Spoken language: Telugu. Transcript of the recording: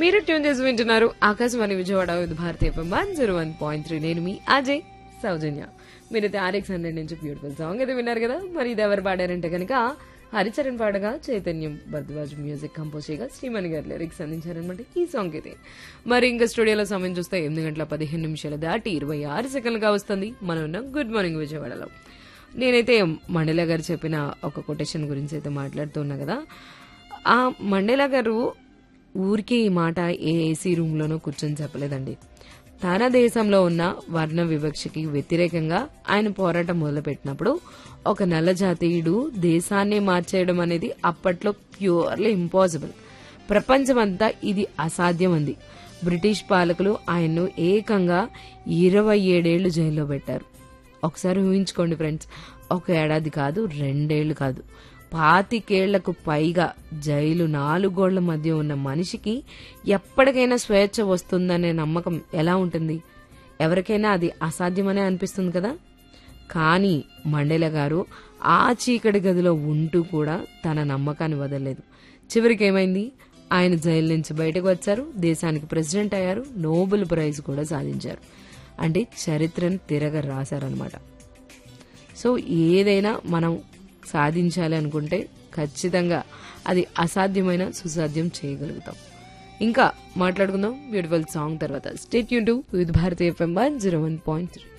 మీరు ట్యూన్ చేసి వింటున్నారు Akashvani Vijayawada with Bharati FM one zero one point three నేను మీ అజయ్ సౌజన్య మీరైతే ఆర్ఎక్స్ హండ్రెడ్ నుంచి బ్యూటిఫుల్ సాంగ్ అయితే విన్నారు కదా మరి ఇది ఎవరు పాడారంటే కనుక హరిచరణ్ పాడగా చైతన్యం భరద్వాజ్ మ్యూజిక్ కంపోజ్ చేయగా శ్రీమణి గారు లిరిక్స్ అందించారనమాట ఈ సాంగ్ ఇది మరి ఇంకా స్టూడియోలో సమయం చూస్తే ఎనిమిది గంటల పదిహేను నిమిషాలు దాటి ఇరవై ఆరు సెకండ్లుగా వస్తుంది మనం ఉన్నాం గుడ్ మార్నింగ్ విజయవాడలో నేనైతే మండల గారు చెప్పిన ఒక కొటేషన్ గురించి అయితే మాట్లాడుతున్నా కదా ఆ మండేలా గారు ఊరికే ఈ మాట ఏ ఏసీ రూమ్ లోనో కూర్చొని చెప్పలేదండి తన దేశంలో ఉన్న వర్ణ వివక్షకి వ్యతిరేకంగా ఆయన పోరాటం మొదలుపెట్టినప్పుడు ఒక నల్ల జాతీయుడు దేశాన్ని మార్చేయడం అనేది అప్పట్లో ప్యూర్లీ ఇంపాసిబుల్ ప్రపంచమంతా ఇది అసాధ్యం అంది బ్రిటిష్ పాలకులు ఆయన్ను ఏకంగా ఇరవై ఏడేళ్లు జైల్లో పెట్టారు ఒకసారి ఊహించుకోండి ఫ్రెండ్స్ ఒక ఏడాది కాదు రెండేళ్లు కాదు పాతికేళ్లకు పైగా జైలు నాలుగోళ్ల మధ్య ఉన్న మనిషికి ఎప్పటికైనా స్వేచ్ఛ వస్తుందనే నమ్మకం ఎలా ఉంటుంది ఎవరికైనా అది అసాధ్యమనే అనిపిస్తుంది కదా కానీ మండేల గారు ఆ చీకటి గదిలో ఉంటూ కూడా తన నమ్మకాన్ని వదలలేదు చివరికి ఏమైంది ఆయన జైలు నుంచి బయటకు వచ్చారు దేశానికి ప్రెసిడెంట్ అయ్యారు నోబెల్ ప్రైజ్ కూడా సాధించారు అంటే చరిత్రను తిరగ రాశారనమాట సో ఏదైనా మనం సాధించాలి అనుకుంటే ఖచ్చితంగా అది అసాధ్యమైన సుసాధ్యం చేయగలుగుతాం ఇంకా మాట్లాడుకుందాం బ్యూటిఫుల్ సాంగ్ తర్వాత state you to with Bharatiya FM one zero one point three